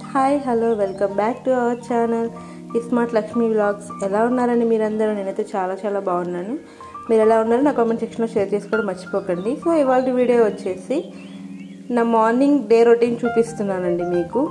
hi hello welcome back to our channel smart Lakshmi vlogs ఎలా ఉన్నారండి మీరందరూ నేనైతే చాలా చాలా బాగున్నాను మీరు ఎలా ఉన్నారో నా కామెంట్ సెక్షన్లో షేర్ చేసుకోవడం మర్చిపోకండి సో ఇవాళ వీడియో వచ్చేసి నా మార్నింగ్ డే రొటీన్ చూపిస్తున్నానండి మీకు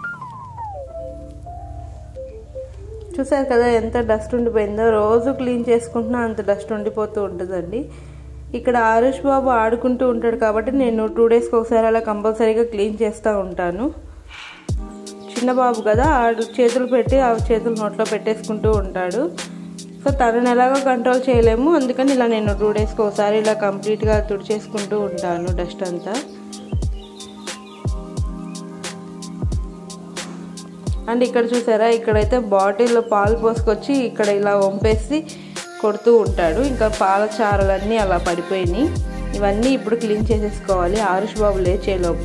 చూసారు కదా ఎంత డస్ట్ ఉండిపోయిందో రోజు క్లీన్ చేసుకుంటున్నా అంత డస్ట్ ఉండిపోతూ ఉంటుందండి ఇక్కడ ఆరుష్ బాబు ఆడుకుంటూ ఉంటాడు కాబట్టి నేను టూ డేస్కి ఒకసారి అలా కంపల్సరీగా క్లీన్ చేస్తూ ఉంటాను చిన్న బాబు కదా ఆడు చేతులు పెట్టి ఆ చేతులు నోట్లో పెట్టేసుకుంటూ ఉంటాడు సో తనని ఎలాగో కంట్రోల్ చేయలేము అందుకని ఇలా నేను టూ డేస్కి ఒకసారి ఇలా కంప్లీట్గా తుడిచేసుకుంటూ ఉంటాను డస్ట్ అంతా అండ్ ఇక్కడ చూసారా ఇక్కడైతే బాటిల్లో పాలు పోసుకొచ్చి ఇక్కడ ఇలా వంపేసి కొడుతూ ఉంటాడు ఇంకా పాల చారలన్నీ అలా పడిపోయినాయి ఇవన్నీ ఇప్పుడు క్లీన్ చేసేసుకోవాలి ఆరుష్ బాబు లేచేలోపు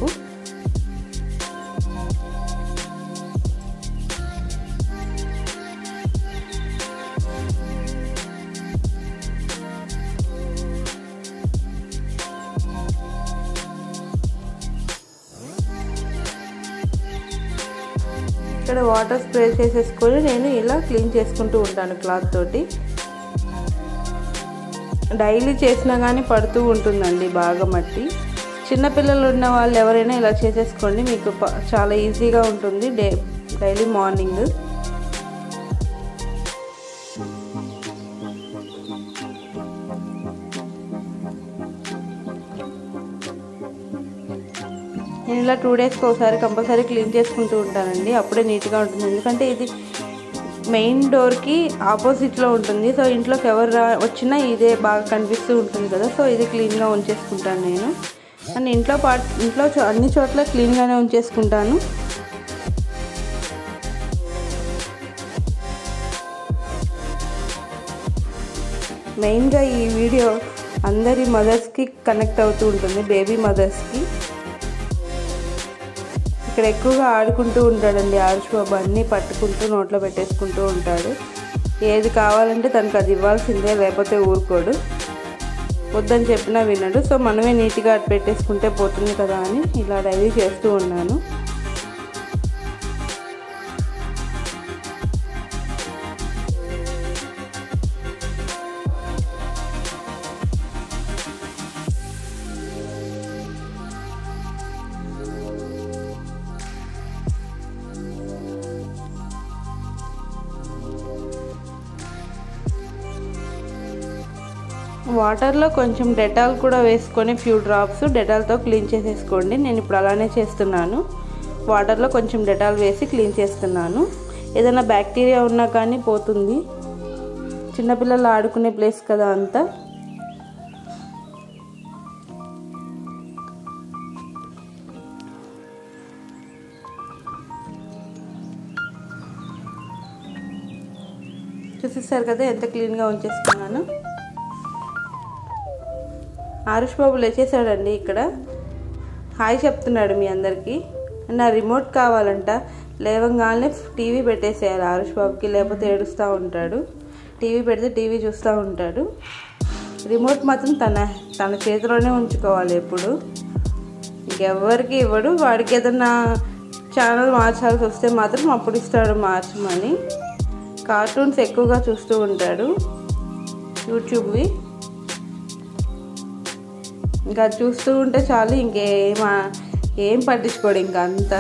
ఇక్కడ వాటర్ స్ప్రే చేసేసుకొని నేను ఇలా క్లీన్ చేసుకుంటూ ఉంటాను క్లాత్ తోటి డైలీ చేసినా కానీ పడుతూ ఉంటుందండి బాగా మట్టి చిన్నపిల్లలు ఉన్న వాళ్ళు ఎవరైనా ఇలా చేసేసుకోండి మీకు చాలా ఈజీగా ఉంటుంది డే డైలీ మార్నింగ్ నేను ఇలా టూ డేస్కి ఒకసారి కంపల్సరీ క్లీన్ చేసుకుంటూ ఉంటానండి అప్పుడే నీట్గా ఉంటుంది ఎందుకంటే ఇది మెయిన్ డోర్కి ఆపోజిట్లో ఉంటుంది సో ఇంట్లోకి ఎవరు రా వచ్చినా ఇదే బాగా కనిపిస్తూ ఉంటుంది కదా సో ఇది క్లీన్గా ఉంచేసుకుంటాను నేను అండ్ ఇంట్లో పా ఇంట్లో అన్ని చోట్ల క్లీన్గానే ఉంచేసుకుంటాను మెయిన్గా ఈ వీడియో అందరి మదర్స్కి కనెక్ట్ అవుతూ ఉంటుంది బేబీ మదర్స్కి ఇక్కడ ఎక్కువగా ఆడుకుంటూ ఉంటాడండి ఆరుష్ బాబు అన్నీ పట్టుకుంటూ నోట్లో పెట్టేసుకుంటూ ఉంటాడు ఏది కావాలంటే తనకు అది ఇవ్వాల్సిందే లేకపోతే ఊరుకోడు వద్దని చెప్పినా వినడు సో మనమే నీట్గా అటు పెట్టేసుకుంటే పోతుంది కదా అని ఇలా డైలీ చేస్తూ ఉన్నాను వాటర్లో కొంచెం డెటాల్ కూడా వేసుకొని ఫ్యూ డ్రాప్స్ డెటాల్తో క్లీన్ చేసేసుకోండి నేను ఇప్పుడు అలానే చేస్తున్నాను వాటర్లో కొంచెం డెటాల్ వేసి క్లీన్ చేస్తున్నాను ఏదైనా బ్యాక్టీరియా ఉన్నా కానీ పోతుంది చిన్నపిల్లలు ఆడుకునే ప్లేస్ కదా అంతా చూసేసారు కదా ఎంత క్లీన్గా ఉంచేసుకున్నాను ఆరుష్ బాబు లేచేసాడండి ఇక్కడ హాయ్ చెప్తున్నాడు మీ అందరికీ నా రిమోట్ కావాలంట లేవంగానే టీవీ పెట్టేసేయాలి ఆరుష్ బాబుకి లేకపోతే ఏడుస్తూ ఉంటాడు టీవీ పెడితే టీవీ చూస్తూ ఉంటాడు రిమోట్ మాత్రం తన తన చేతిలోనే ఉంచుకోవాలి ఎప్పుడు ఇంకెవ్వరికి ఇవ్వడు వాడికి ఏదన్నా ఛానల్ మార్చాల్సి వస్తే మాత్రం అప్పుడు ఇస్తాడు మార్చమని కార్టూన్స్ ఎక్కువగా చూస్తూ ఉంటాడు యూట్యూబ్వి ఇంకా చూస్తూ ఉంటే చాలు ఇంకేం ఏం పట్టించుకోడు ఇంకా అంతా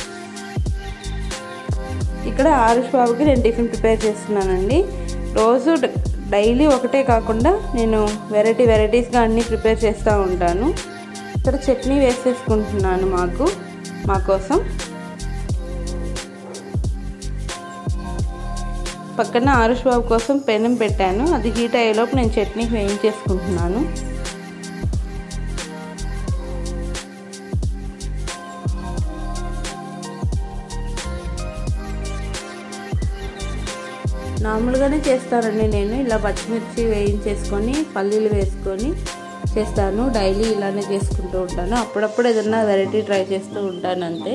ఇక్కడ ఆరుష్ బాబుకి నేను టిఫిన్ ప్రిపేర్ చేస్తున్నానండి రోజు డైలీ ఒకటే కాకుండా నేను వెరైటీ వెరైటీస్గా అన్నీ ప్రిపేర్ చేస్తూ ఉంటాను ఇక్కడ చట్నీ వేసేసుకుంటున్నాను మాకు మా కోసం పక్కన ఆరుష్ బాబు కోసం పెనం పెట్టాను అది హీట్ అయ్యేలోపు నేను చట్నీ వేయించేసుకుంటున్నాను నార్మల్గానే చేస్తానండి నేను ఇలా పచ్చిమిర్చి వేయించేసుకొని పల్లీలు వేసుకొని చేస్తాను డైలీ ఇలానే చేసుకుంటూ ఉంటాను అప్పుడప్పుడు ఏదన్నా వెరైటీ ట్రై చేస్తూ ఉంటాను అంతే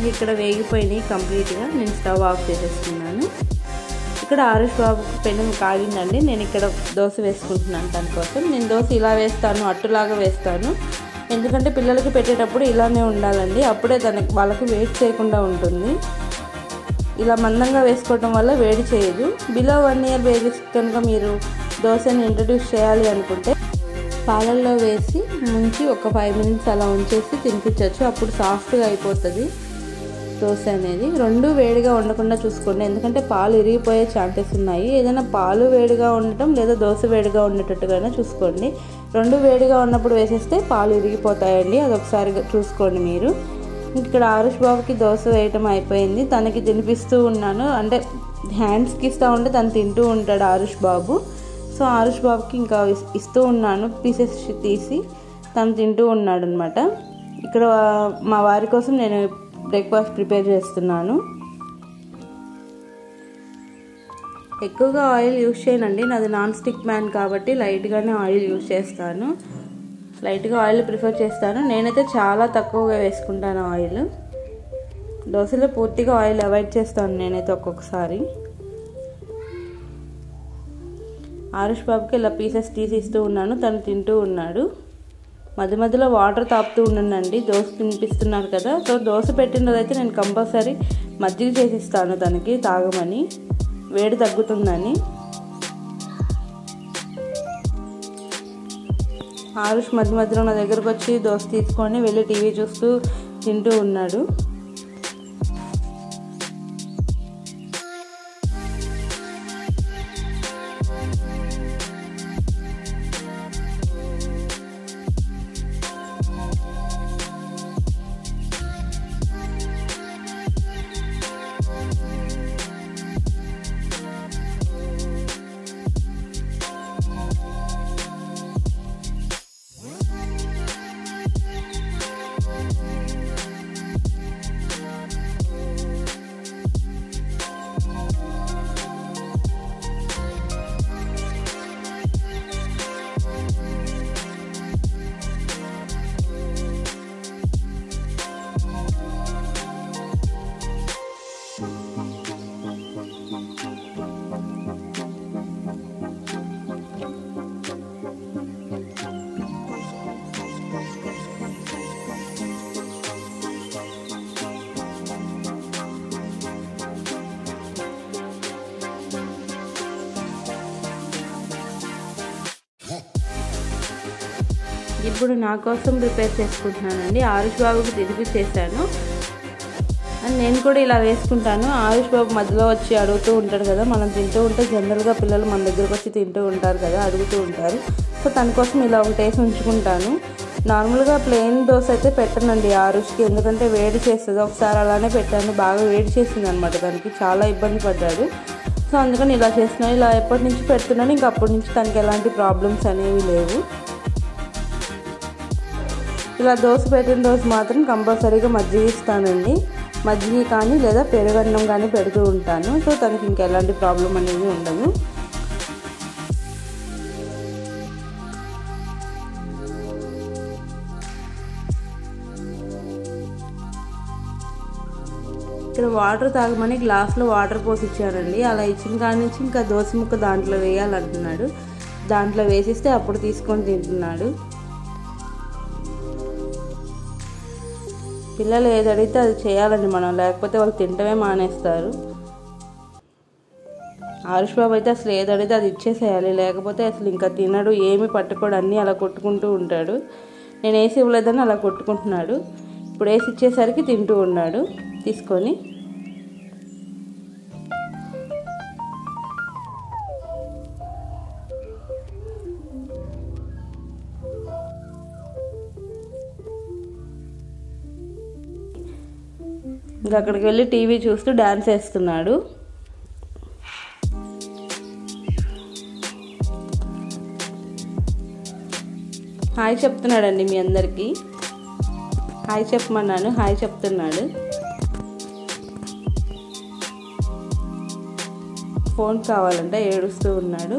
ఇంక ఇక్కడ వేగిపోయినాయి కంప్లీట్గా నేను స్టవ్ ఆఫ్ చేసేస్తున్నాను ఇక్కడ ఆరుష్ బాబుకు పెను కాగిందండి నేను ఇక్కడ దోశ వేసుకుంటున్నాను తన కోసం నేను దోశ ఇలా వేస్తాను అట్టులాగా వేస్తాను ఎందుకంటే పిల్లలకి పెట్టేటప్పుడు ఇలానే ఉండాలండి అప్పుడే తనకి వాళ్ళకి వేడి చేయకుండా ఉంటుంది ఇలా మందంగా వేసుకోవటం వల్ల వేడి చేయదు బిలో వన్ ఇయర్ బేబీస్ కనుక మీరు దోశని ఇంట్రడ్యూస్ చేయాలి అనుకుంటే పాలల్లో వేసి ముంచి ఒక ఫైవ్ మినిట్స్ అలా ఉంచేసి తినిపించవచ్చు అప్పుడు సాఫ్ట్గా అయిపోతుంది దోశ అనేది రెండు వేడిగా ఉండకుండా చూసుకోండి ఎందుకంటే పాలు ఇరిగిపోయే ఛాన్సెస్ ఉన్నాయి ఏదైనా పాలు వేడిగా ఉండటం లేదా దోశ వేడిగా ఉండేటట్టుగానే చూసుకోండి రెండు వేడిగా ఉన్నప్పుడు వేసేస్తే పాలు ఇరిగిపోతాయండి అది ఒకసారి చూసుకోండి మీరు ఇక్కడ ఆరుష్ బాబుకి దోశ వేయటం అయిపోయింది తనకి తినిపిస్తూ ఉన్నాను అంటే హ్యాండ్స్కి ఇస్తూ ఉంటే తను తింటూ ఉంటాడు ఆరుష్ బాబు సో ఆరుష్ బాబుకి ఇంకా ఇస్తూ ఉన్నాను పీసెస్ తీసి తను తింటూ ఉన్నాడు అనమాట ఇక్కడ మా వారి కోసం నేను బ్రేక్ఫాస్ట్ ప్రిపేర్ చేస్తున్నాను ఎక్కువగా ఆయిల్ యూస్ చేయనండి నాది నాన్ స్టిక్ ప్యాన్ కాబట్టి లైట్గానే ఆయిల్ యూస్ చేస్తాను లైట్గా ఆయిల్ ప్రిఫర్ చేస్తాను నేనైతే చాలా తక్కువగా వేసుకుంటాను ఆయిల్ దోశలో పూర్తిగా ఆయిల్ అవాయిడ్ చేస్తాను నేనైతే ఒక్కొక్కసారి ఆరుష్ బాబుకి ఇలా పీసెస్ తీసి ఇస్తూ ఉన్నాను తను తింటూ ఉన్నాడు మధ్య మధ్యలో వాటర్ తాపుతూ ఉన్నానండి దోశ తినిపిస్తున్నారు కదా సో దోశ పెట్టిన రోజైతే నేను కంపల్సరీ మజ్జిగ చేసిస్తాను తనకి తాగమని వేడి తగ్గుతుందని ఆరుష్ మధ్య మధ్యలో నా దగ్గరకు వచ్చి దోశ తీసుకొని వెళ్ళి టీవీ చూస్తూ తింటూ ఉన్నాడు ఇప్పుడు నా కోసం ప్రిపేర్ చేసుకుంటున్నానండి ఆరుష్ బాబుకి తిరిగి చేశాను అండ్ నేను కూడా ఇలా వేసుకుంటాను ఆయుష్ బాబు మధ్యలో వచ్చి అడుగుతూ ఉంటాడు కదా మనం తింటూ ఉంటే జనరల్గా పిల్లలు మన దగ్గరకు వచ్చి తింటూ ఉంటారు కదా అడుగుతూ ఉంటారు సో తన కోసం ఇలా ఒకటి వేసి ఉంచుకుంటాను నార్మల్గా ప్లెయిన్ దోశ అయితే పెట్టనండి ఆరుష్కి ఎందుకంటే వేడి చేస్తుంది ఒకసారి అలానే పెట్టాను బాగా వేడి చేసింది అనమాట దానికి చాలా ఇబ్బంది పడ్డాడు సో అందుకని ఇలా చేస్తున్నాను ఇలా ఎప్పటి నుంచి పెడుతున్నాను ఇంకా అప్పటి నుంచి తనకి ఎలాంటి ప్రాబ్లమ్స్ అనేవి లేవు ఇలా దోశ పెట్టిన రోజు మాత్రం కంపల్సరీగా మజ్జిగ ఇస్తానండి మజ్జిగ కానీ లేదా పెరుగన్నం కానీ పెడుతూ ఉంటాను సో తనకి ఇంకా ఎలాంటి ప్రాబ్లం అనేది ఉండదు ఇక్కడ వాటర్ తాగమని గ్లాస్లో వాటర్ పోసి ఇచ్చానండి అలా ఇచ్చిన కాడి నుంచి ఇంకా దోశ ముక్క దాంట్లో వేయాలంటున్నాడు దాంట్లో వేసిస్తే అప్పుడు తీసుకొని తింటున్నాడు పిల్లలు ఏది అడిగితే అది చేయాలండి మనం లేకపోతే వాళ్ళు తింటమే మానేస్తారు ఆరుష్ బాబు అయితే అసలు ఏది అడిగితే అది ఇచ్చేసేయాలి లేకపోతే అసలు ఇంకా తినడు ఏమి పట్టుకోడు అన్నీ అలా కొట్టుకుంటూ ఉంటాడు నేను వేసి ఇవ్వలేదని అలా కొట్టుకుంటున్నాడు ఇప్పుడు వేసి ఇచ్చేసరికి తింటూ ఉన్నాడు తీసుకొని ఇంకా అక్కడికి వెళ్ళి టీవీ చూస్తూ డ్యాన్స్ వేస్తున్నాడు హాయ్ చెప్తున్నాడండి మీ అందరికీ హాయ్ చెప్పమన్నాను హాయ్ చెప్తున్నాడు ఫోన్ కావాలంటే ఏడుస్తూ ఉన్నాడు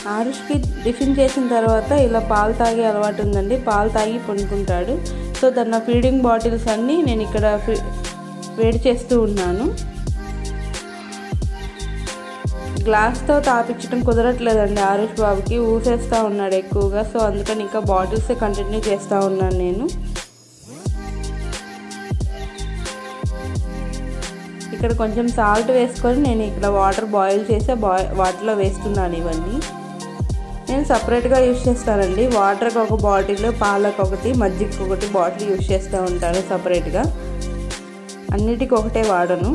ఆరుష్కి టిఫిన్ చేసిన తర్వాత ఇలా పాలు తాగే అలవాటు ఉందండి పాలు తాగి పనుకుంటాడు సో తన ఫీడింగ్ బాటిల్స్ అన్నీ నేను ఇక్కడ వేడి చేస్తూ ఉన్నాను గ్లాస్తో తాపించడం కుదరట్లేదండి ఆరుష్ బాబుకి ఊసేస్తూ ఉన్నాడు ఎక్కువగా సో అందుకని ఇంకా బాటిల్సే కంటిన్యూ చేస్తూ ఉన్నాను నేను ఇక్కడ కొంచెం సాల్ట్ వేసుకొని నేను ఇక్కడ వాటర్ బాయిల్ చేసి బాయ్ వాటర్లో వేస్తున్నాను ఇవన్నీ నేను సపరేట్గా యూజ్ చేస్తానండి వాటర్కి ఒక బాటిల్ పాలకు ఒకటి మజ్జిగకి ఒకటి బాటిల్ యూజ్ చేస్తూ ఉంటాను సపరేట్గా అన్నిటికీ ఒకటే వాడను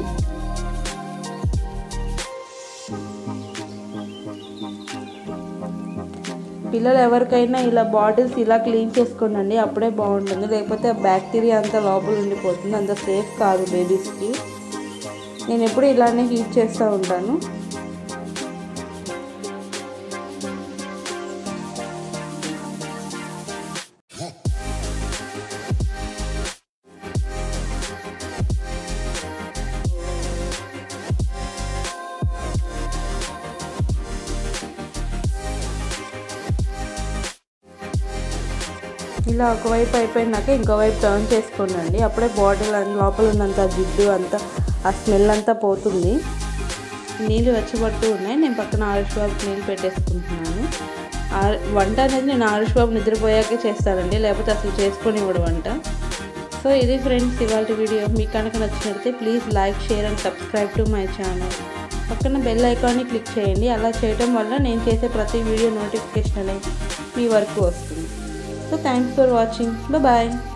పిల్లలు ఎవరికైనా ఇలా బాటిల్స్ ఇలా క్లీన్ చేసుకోండి అప్పుడే బాగుంటుంది లేకపోతే బ్యాక్టీరియా అంతా లోపల ఉండిపోతుంది అంత సేఫ్ కాదు బేబీస్కి నేను ఎప్పుడు ఇలానే హీట్ చేస్తూ ఉంటాను ఇలా ఒకవైపు అయిపోయినాక ఇంకోవైపు టర్న్ చేసుకోండి అప్పుడే బాటిల్ లోపల ఉన్నంత జిడ్డు అంతా ఆ స్మెల్ అంతా పోతుంది నీళ్ళు వెచ్చబడుతూ ఉన్నాయి నేను పక్కన ఆరుష్ బాబుకి నీళ్ళు పెట్టేసుకుంటున్నాను వంట అనేది నేను ఆరుష్ బాబు నిద్రపోయాకే చేస్తానండి లేకపోతే అసలు చేసుకొని ఇవ్వడు వంట సో ఇది ఫ్రెండ్స్ ఇవాళ వీడియో మీకు కనుక నచ్చినట్లయితే please like share and subscribe to my channel పక్కన బెల్ ఐకాన్ని క్లిక్ చేయండి అలా చేయడం వల్ల నేను చేసే ప్రతి వీడియో నోటిఫికేషన్ అనేది మీ వరకు వస్తుంది so thanks for watching bye